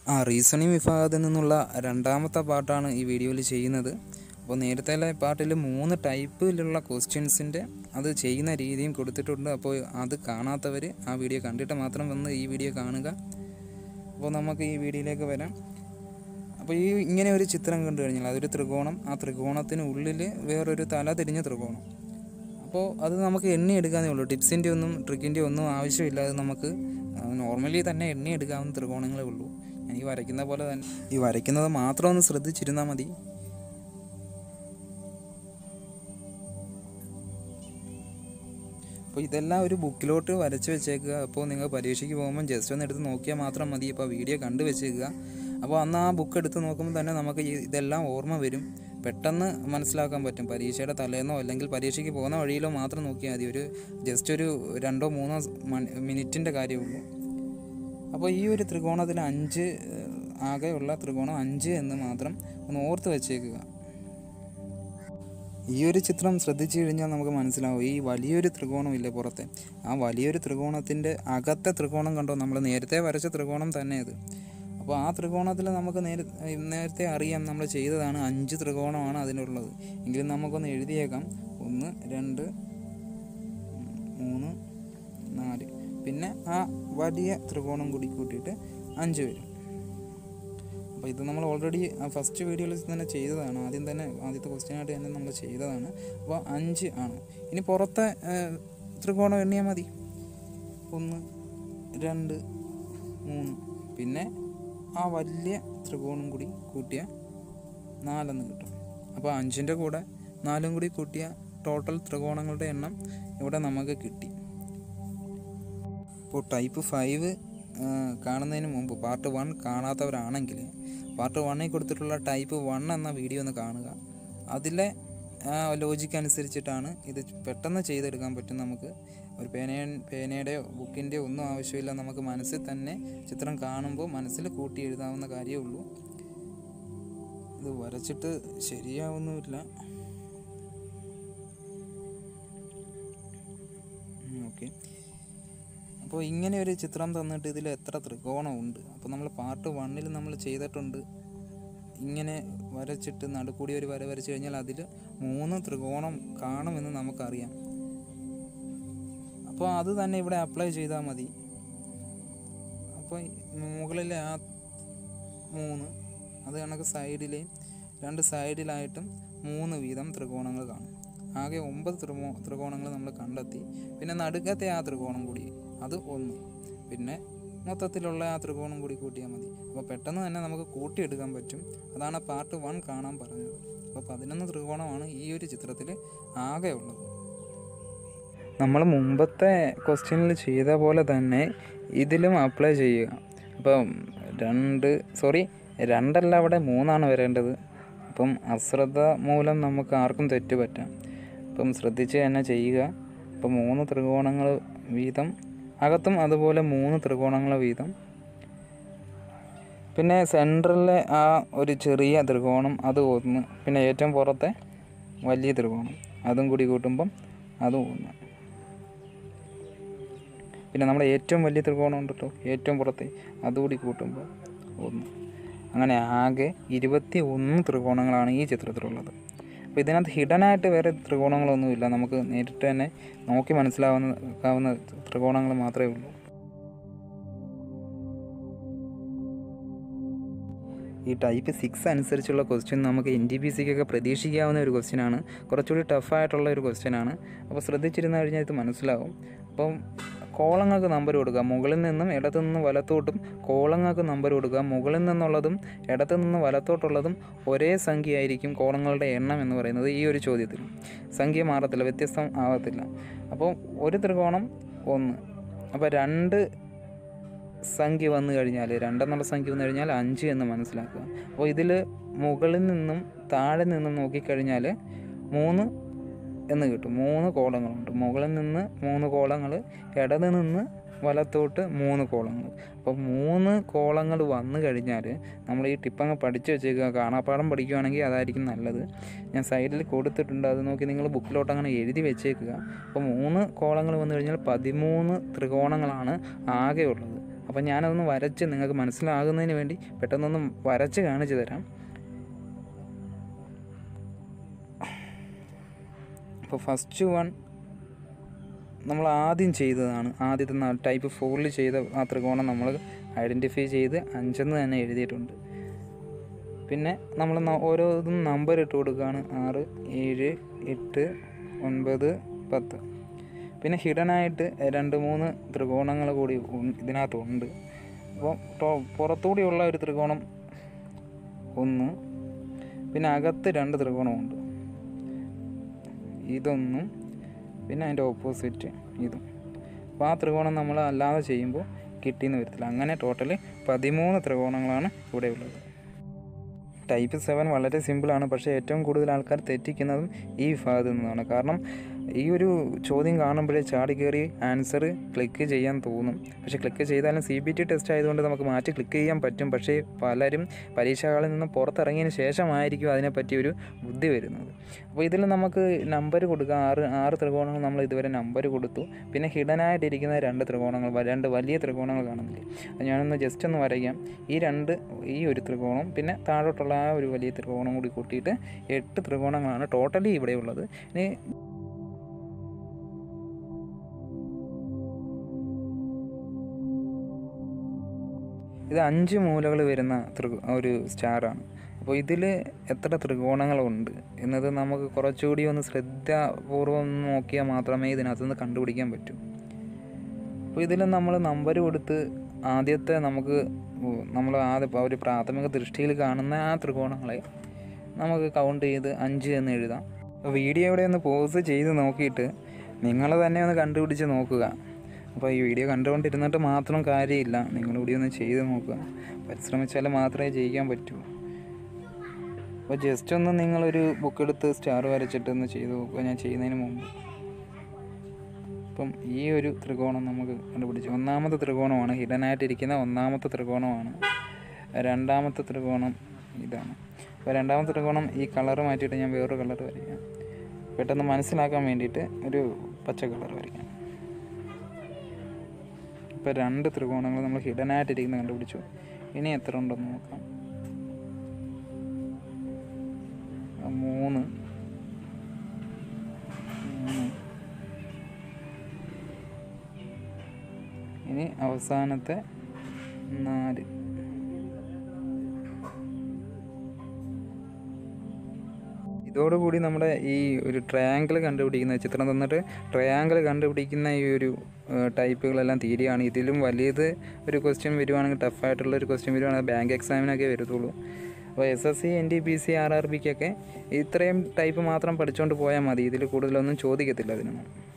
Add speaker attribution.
Speaker 1: ആ റീസണിങ് വിഭാഗത്തിൽ നിന്നുള്ള രണ്ടാമത്തെ പാർട്ടാണ് ഈ വീഡിയോയിൽ ചെയ്യുന്നത് അപ്പോൾ നേരത്തെ പാർട്ടിൽ മൂന്ന് ടൈപ്പിലുള്ള ക്വസ്റ്റ്യൻസിൻ്റെ അത് ചെയ്യുന്ന രീതിയും കൊടുത്തിട്ടുണ്ട് അപ്പോൾ അത് കാണാത്തവർ ആ വീഡിയോ കണ്ടിട്ട് മാത്രം വന്ന് ഈ വീഡിയോ കാണുക അപ്പോൾ നമുക്ക് ഈ വീഡിയോയിലേക്ക് വരാം അപ്പോൾ ഈ ഇങ്ങനെ ഒരു ചിത്രം കണ്ടു കഴിഞ്ഞാൽ അതൊരു ത്രികോണം ആ ത്രികോണത്തിന് ഉള്ളിൽ വേറൊരു തല തിരിഞ്ഞ ത്രികോണം അപ്പോൾ അത് നമുക്ക് എണ്ണി എടുക്കാനേ ഉള്ളൂ ടിപ്സിൻ്റെ ഒന്നും ട്രിക്കിൻ്റെ ഒന്നും ആവശ്യമില്ല അത് നമുക്ക് നോർമലി തന്നെ എണ്ണി എടുക്കാവുന്ന ത്രികോണങ്ങളേ ഉള്ളൂ ഞാൻ ഈ വരയ്ക്കുന്ന പോലെ തന്നെ ഈ വരയ്ക്കുന്നത് മാത്രം ഒന്ന് ശ്രദ്ധിച്ചിരുന്നാൽ മതി അപ്പോൾ ഇതെല്ലാം ഒരു ബുക്കിലോട്ട് വരച്ച് വെച്ചേക്കുക അപ്പോൾ നിങ്ങൾ പരീക്ഷയ്ക്ക് പോകുമ്പോൾ ജസ്റ്റ് ഒന്ന് എടുത്ത് നോക്കിയാൽ മാത്രം മതി ഇപ്പോൾ വീഡിയോ കണ്ടു വെച്ചേക്കുക അപ്പോൾ അന്ന് ആ ബുക്ക് എടുത്ത് നോക്കുമ്പോൾ തന്നെ നമുക്ക് ഈ ഇതെല്ലാം ഓർമ്മ വരും പെട്ടെന്ന് മനസ്സിലാക്കാൻ പറ്റും പരീക്ഷയുടെ തലേന്നോ അല്ലെങ്കിൽ പരീക്ഷയ്ക്ക് പോകുന്ന വഴിയിലോ മാത്രം നോക്കിയാൽ മതി ഒരു ജസ്റ്റ് ഒരു രണ്ടോ മൂന്നോ മിനിറ്റിൻ്റെ കാര്യമുള്ളൂ അപ്പോൾ ഈ ഒരു ത്രികോണത്തിൽ അഞ്ച് ഏഹ്, ആകെയുള്ള ത്രികോണം അഞ്ച് എന്ന് മാത്രം ഒന്ന് ഓർത്ത് വെച്ചേക്കുക ഈ ഒരു ചിത്രം ശ്രദ്ധിച്ചു കഴിഞ്ഞാൽ നമുക്ക് മനസ്സിലാവും ഈ വലിയൊരു ത്രികോണം ഇല്ലേ പുറത്തെ ആ വലിയൊരു ത്രികോണത്തിൻ്റെ അകത്തെ ത്രികോണം കണ്ടോ നമ്മൾ നേരത്തെ വരച്ച ത്രികോണം തന്നെ അത് അപ്പോൾ ആ ത്രികോണത്തിൽ നമുക്ക് നേര നേരത്തെ അറിയാം നമ്മൾ ചെയ്തതാണ് അഞ്ച് ത്രികോണമാണ് അതിനുള്ളത് എങ്കിലും നമുക്കൊന്ന് എഴുതിയേക്കാം ഒന്ന് രണ്ട് മൂന്ന് നാല് പിന്നെ ആ വലിയ ത്രികോണം കൂടി കൂട്ടിയിട്ട് അഞ്ച് വരും അപ്പോൾ ഇത് നമ്മൾ ഓൾറെഡി ഫസ്റ്റ് വീഡിയോയിൽ തന്നെ ചെയ്തതാണ് ആദ്യം തന്നെ ആദ്യത്തെ ക്വസ്റ്റ്യനായിട്ട് തന്നെ നമ്മൾ ചെയ്തതാണ് അപ്പോൾ അഞ്ച് ആണ് ഇനി പുറത്തെ ഏഹ്, ത്രികോണം എണ്ണിയാൽ മതി ഒന്ന് രണ്ട് മൂന്ന് പിന്നെ ആ വലിയ ത്രികോണം കൂടി കൂട്ടിയ നാലെന്ന് കിട്ടും അപ്പോൾ അഞ്ചിൻ്റെ കൂടെ നാലും കൂടി കൂട്ടിയ ടോട്ടൽ ത്രികോണങ്ങളുടെ എണ്ണം ഇവിടെ നമുക്ക് കിട്ടി ഇപ്പോൾ ടൈപ്പ് ഫൈവ് കാണുന്നതിന് മുമ്പ് പാർട്ട് വൺ കാണാത്തവരാണെങ്കിൽ പാർട്ട് വണ്ണിൽ കൊടുത്തിട്ടുള്ള ടൈപ്പ് വൺ എന്ന വീഡിയോ ഒന്ന് കാണുക അതിലെ ലോജിക്ക് അനുസരിച്ചിട്ടാണ് ഇത് പെട്ടെന്ന് ചെയ്തെടുക്കാൻ പറ്റും നമുക്ക് ഒരു പേന പേനയുടെയോ ബുക്കിൻ്റെയോ ഒന്നും ആവശ്യമില്ല നമുക്ക് മനസ്സിൽ തന്നെ ചിത്രം കാണുമ്പോൾ മനസ്സിൽ കൂട്ടി എഴുതാവുന്ന കാര്യമേ ഉള്ളൂ ഇത് വരച്ചിട്ട് ശരിയാവുന്നുമില്ല ഓക്കെ അപ്പോൾ ഇങ്ങനെ ഒരു ചിത്രം തന്നിട്ട് ഇതിൽ എത്ര ത്രികോണം ഉണ്ട് അപ്പോൾ നമ്മൾ പാർട്ട് വണ്ണിൽ നമ്മൾ ചെയ്തിട്ടുണ്ട് ഇങ്ങനെ വരച്ചിട്ട് നടുക്കൂടി ഒരു വര വരച്ച് കഴിഞ്ഞാൽ അതിൽ മൂന്ന് ത്രികോണം കാണുമെന്ന് നമുക്കറിയാം അപ്പോൾ അത് തന്നെ ഇവിടെ അപ്ലൈ ചെയ്താൽ മതി അപ്പോൾ മുകളിലെ ആ മൂന്ന് അത് കണക്ക് സൈഡിലെയും രണ്ട് സൈഡിലായിട്ടും മൂന്ന് വീതം ത്രികോണങ്ങൾ കാണും ആകെ ഒമ്പത് ത്രികോ ത്രികോണങ്ങൾ നമ്മൾ കണ്ടെത്തി പിന്നെ നടുക്കത്തെ ആ ത്രികോണം കൂടി അത് ഒന്ന് പിന്നെ മൊത്തത്തിലുള്ള ആ ത്രികോണം കൂടി കൂട്ടിയാൽ മതി അപ്പോൾ പെട്ടെന്ന് തന്നെ നമുക്ക് കൂട്ടിയെടുക്കാൻ പറ്റും അതാണ് പാർട്ട് വൺ കാണാൻ പറഞ്ഞത് അപ്പോൾ പതിനൊന്ന് ത്രികോണമാണ് ഈ ഒരു ചിത്രത്തിൽ ആകെ ഉള്ളത് നമ്മൾ മുമ്പത്തെ ക്വസ്റ്റ്യനിൽ ചെയ്ത പോലെ തന്നെ ഇതിലും അപ്ലൈ ചെയ്യുക അപ്പം രണ്ട് സോറി രണ്ടല്ല അവിടെ മൂന്നാണ് വരേണ്ടത് അപ്പം അശ്രദ്ധ മൂലം നമുക്ക് ആർക്കും തെറ്റ് പറ്റാം അപ്പം ശ്രദ്ധിച്ച് തന്നെ ചെയ്യുക അപ്പം മൂന്ന് ത്രികോണങ്ങൾ വീതം അകത്തും അതുപോലെ മൂന്ന് ത്രികോണങ്ങൾ വീതം പിന്നെ സെൻട്രലിലെ ആ ഒരു ചെറിയ ത്രികോണം അത് ഒന്ന് പിന്നെ ഏറ്റവും പുറത്തെ വലിയ ത്രികോണം അതും കൂടി കൂട്ടുമ്പം അതും ഒന്ന് പിന്നെ നമ്മുടെ ഏറ്റവും വലിയ ത്രികോണം ഉണ്ടല്ലോ ഏറ്റവും പുറത്തെ അതുകൂടി കൂട്ടുമ്പോൾ ഒന്ന് അങ്ങനെ ആകെ ഇരുപത്തി ഒന്ന് ത്രികോണങ്ങളാണ് ഈ ചിത്രത്തിലുള്ളത് അപ്പോൾ ഇതിനകത്ത് ഹിഡനായിട്ട് വേറെ ത്രികോണങ്ങളൊന്നുമില്ല നമുക്ക് നേരിട്ട് തന്നെ നോക്കി മനസ്സിലാവുന്ന ത്രികോണങ്ങൾ മാത്രമേ ഉള്ളൂ ഈ ടൈപ്പ് സിക്സ് അനുസരിച്ചുള്ള ക്വസ്റ്റ്യൻ നമുക്ക് എൻ ടി പി സിക്കൊക്കെ പ്രതീക്ഷിക്കാവുന്ന ഒരു ക്വസ്റ്റ്യനാണ് കുറച്ചുകൂടി ടഫായിട്ടുള്ള ഒരു ക്വസ്റ്റ്യനാണ് അപ്പോൾ ശ്രദ്ധിച്ചിരുന്നു കഴിഞ്ഞാൽ ഇത് മനസ്സിലാവും അപ്പം കോളങ്ങൾക്ക് നമ്പർ കൊടുക്കുക മുകളിൽ നിന്നും ഇടത്തു നിന്നും വലത്തോട്ടും കോളങ്ങൾക്ക് നമ്പർ കൊടുക്കുക മുകളിൽ നിന്നുള്ളതും ഇടത്തു നിന്ന് വലത്തോട്ടുള്ളതും ഒരേ സംഖ്യയായിരിക്കും കോളങ്ങളുടെ എണ്ണം എന്ന് പറയുന്നത് ഈ ഒരു ചോദ്യത്തിൽ സംഖ്യ മാറത്തില്ല വ്യത്യസ്തം ആവത്തില്ല അപ്പോൾ ഒരു ത്രികോണം ഒന്ന് അപ്പോൾ രണ്ട് സംഖ്യ വന്നു കഴിഞ്ഞാൽ രണ്ടെന്നുള്ള സംഖ്യ വന്നു കഴിഞ്ഞാൽ അഞ്ച് എന്ന് മനസ്സിലാക്കുക അപ്പോൾ ഇതിൽ മുകളിൽ നിന്നും താഴെ നിന്നും നോക്കിക്കഴിഞ്ഞാൽ മൂന്ന് എന്ന് കിട്ടും മൂന്ന് കോളങ്ങളുണ്ട് മുകളിൽ നിന്ന് മൂന്ന് കോളങ്ങൾ ഇടത് നിന്ന് വലത്തോട്ട് മൂന്ന് കോളങ്ങൾ അപ്പോൾ മൂന്ന് കോളങ്ങൾ വന്നു കഴിഞ്ഞാൽ നമ്മൾ ഈ ടിപ്പങ്ങ് പഠിച്ചു വെച്ചേക്കുക കാണാപ്പാടം പഠിക്കുകയാണെങ്കിൽ അതായിരിക്കും നല്ലത് ഞാൻ സൈഡിൽ കൊടുത്തിട്ടുണ്ട് അത് നോക്കി നിങ്ങൾ ബുക്കിലോട്ട് അങ്ങനെ എഴുതി വെച്ചേക്കുക അപ്പോൾ മൂന്ന് കോളങ്ങൾ വന്നു കഴിഞ്ഞാൽ പതിമൂന്ന് ത്രികോണങ്ങളാണ് ആകെ ഉള്ളത് അപ്പോൾ ഞാനതൊന്ന് വരച്ച് നിങ്ങൾക്ക് മനസ്സിലാകുന്നതിന് വേണ്ടി പെട്ടെന്നൊന്ന് വരച്ച് കാണിച്ചു തരാം അപ്പോൾ ഫസ്റ്റ് വൺ നമ്മൾ ആദ്യം ചെയ്തതാണ് ആദ്യത്തെ ടൈപ്പ് ഫോറിൽ ചെയ്ത ആ ത്രികോണം നമ്മൾ ഐഡൻറ്റിഫൈ ചെയ്ത് അഞ്ചെന്ന് തന്നെ എഴുതിയിട്ടുണ്ട് പിന്നെ നമ്മൾ ന- ഓരോന്നും നമ്പർ ഇട്ട് കൊടുക്കുകയാണ് ആറ് ഏഴ് എട്ട് ഒൻപത് പത്ത് പിന്നെ ഹിഡനായിട്ട് രണ്ട് മൂന്ന് ത്രികോണങ്ങൾ കൂടി ഉൺ- ഇതിനകത്തുണ്ട് അപ്പോൾ ടോ- പുറത്തുകൂടിയുള്ള ഒരു ത്രികോണം ഒന്ന് പിന്നെ അകത്ത് രണ്ട് ത്രികോണമുണ്ട് ഇതൊന്നും പിന്നെ അതിൻ്റെ ഓപ്പോസിറ്റ് ഇതും അപ്പോൾ ആ ത്രികോണം നമ്മൾ അല്ലാതെ ചെയ്യുമ്പോൾ കിട്ടിയെന്ന് വരത്തില്ല അങ്ങനെ ടോട്ടൽ പതിമൂന്ന് ത്രികോണങ്ങളാണ് ഇവിടെ ഉള്ളത് ടൈപ്പ് സെവൻ വളരെ സിമ്പിളാണ് പക്ഷേ ഏറ്റവും കൂടുതൽ ആൾക്കാർ തെറ്റിക്കുന്നതും ഈ ഭാഗത്തു നിന്നാണ് കാരണം ഈ ഒരു ചോദ്യം കാണുമ്പോഴേ ചാടി കയറി ആൻസർ ക്ലിക്ക് ചെയ്യാൻ തോന്നും പക്ഷേ ക്ലിക്ക് ചെയ്താലും സി ബി ടി ടെസ്റ്റ് ആയതുകൊണ്ട് നമുക്ക് മാറ്റി ക്ലിക്ക് ചെയ്യാൻ പറ്റും പക്ഷേ പലരും പരീക്ഷകളിൽ നിന്ന് പുറത്തിറങ്ങിയതിന് ശേഷമായിരിക്കും അതിനെപ്പറ്റി ഒരു ബുദ്ധി വരുന്നത് അപ്പോൾ ഇതിൽ നമുക്ക് നമ്പർ കൊടുക്കുക ആറ് ആറ് ത്രികോണങ്ങൾ നമ്മൾ ഇതുവരെ നമ്പർ കൊടുത്തു പിന്നെ ഹിഡനായിട്ടിരിക്കുന്ന രണ്ട് ത്രികോണങ്ങൾ വ- രണ്ട് വലിയ ത്രികോണങ്ങൾ കാണുന്നില്ലേ അത് ഞാനൊന്ന് ജസ്റ്റ് ഒന്ന് വരയ്ക്കാം ഈ രണ്ട് ഈ ഒരു ത്രികോണം പിന്നെ താഴോട്ടുള്ള ആ ഒരു വലിയ ത്രികോണം കൂടി കൂട്ടിയിട്ട് എട്ട് ത്രികോണങ്ങളാണ് ടോട്ടലി ഇവിടെ ഉള്ളത് ഇനി ഇത് അഞ്ച് മൂലകൾ വരുന്ന ത്രികോ ഒരു സ്റ്റാറാണ് അപ്പോൾ ഇതിൽ എത്ര ത്രികോണങ്ങളുണ്ട് എന്നത് നമുക്ക് കുറച്ചുകൂടി ഒന്ന് ശ്രദ്ധാപൂർവം ഒന്ന് നോക്കിയാൽ മാത്രമേ ഇതിനകത്തുനിന്ന് കണ്ടുപിടിക്കാൻ പറ്റൂ അപ്പോൾ ഇതിൽ നമ്മൾ നമ്പർ കൊടുത്ത് ആദ്യത്തെ നമുക്ക് നമ്മൾ ആദ്യം ഇപ്പോൾ ഒരു പ്രാഥമിക ദൃഷ്ടിയിൽ കാണുന്ന ആ ത്രികോണങ്ങളെ നമുക്ക് കൗണ്ട് ചെയ്ത് അഞ്ച് എന്ന് എഴുതാം അപ്പോൾ വീഡിയോ ഇവിടെ ഒന്ന് പോസ് ചെയ്ത് നോക്കിയിട്ട് നിങ്ങൾ തന്നെ ഒന്ന് കണ്ടുപിടിച്ച് നോക്കുക അപ്പോൾ ഈ വീഡിയോ കണ്ടുകൊണ്ടിരുന്നിട്ട് മാത്രം കാര്യമില്ല നിങ്ങളിവിടെ ഒന്ന് ചെയ്ത് നോക്കുക പരിശ്രമിച്ചാൽ മാത്രമേ ജയിക്കാൻ പറ്റൂ അപ്പോൾ ജസ്റ്റ് ഒന്ന് നിങ്ങളൊരു ബുക്ക് എടുത്ത് സ്റ്റാർ വരച്ചിട്ട് ഒന്ന് ചെയ്ത് നോക്കുക ഞാൻ ചെയ്യുന്നതിന് മുമ്പ് ഇപ്പം ഈ ഒരു ത്രികോണം നമുക്ക് കണ്ടുപിടിച്ചു ഒന്നാമത്തെ ത്രികോണമാണ് ഹിഡനായിട്ടിരിക്കുന്ന ഒന്നാമത്തെ ത്രികോണമാണ് രണ്ടാമത്തെ ത്രികോണം ഇതാണ് അപ്പോൾ രണ്ടാമത്തെ ത്രികോണം ഈ കളർ മാറ്റിയിട്ട് ഞാൻ വേറൊരു കളർ വരയ്ക്കാം പെട്ടെന്ന് മനസ്സിലാക്കാൻ വേണ്ടിയിട്ട് ഒരു പച്ച കളർ വരയ്ക്കാം ഇപ്പോൾ രണ്ട് ത്രികോണങ്ങൾ നമ്മൾ ഹിഡനായിട്ടിരിക്കുന്ന കണ്ടുപിടിച്ചു ഇനി എത്ര ഉണ്ടെന്ന് നോക്കാം ആ, മൂന്ന് മൂന്ന് ഇനി അവസാനത്തെ നാല് ഇതോടുകൂടി നമ്മുടെ ഈ ഒരു ട്രയാങ്കിൾ കണ്ടുപിടിക്കുന്ന ചിത്രം തന്നിട്ട് ട്രയാങ്കിൾ കണ്ടുപിടിക്കുന്ന ഈ ഒരു ഏഹ്, ടൈപ്പുകളെല്ലാം തീരുകയാണ് ഇതിലും വലിയത് ഒരു ക്വസ്റ്റ്യൻ വരുവാണെങ്കിൽ ടഫായിട്ടുള്ള ഒരു ക്വസ്റ്റ്യൻ വരുവാണെങ്കിൽ ബാങ്ക് എക്സാമിനൊക്കെ വരത്തുള്ളൂ അപ്പോൾ S S C N D P C R R ബിക്കൊക്കെ ഇത്രയും ടൈപ്പ് മാത്രം പഠിച്ചുകൊണ്ട് പോയാൽ മതി ഇതിൽ കൂടുതലൊന്നും ചോദിക്കത്തില്ല അതിനൊന്നും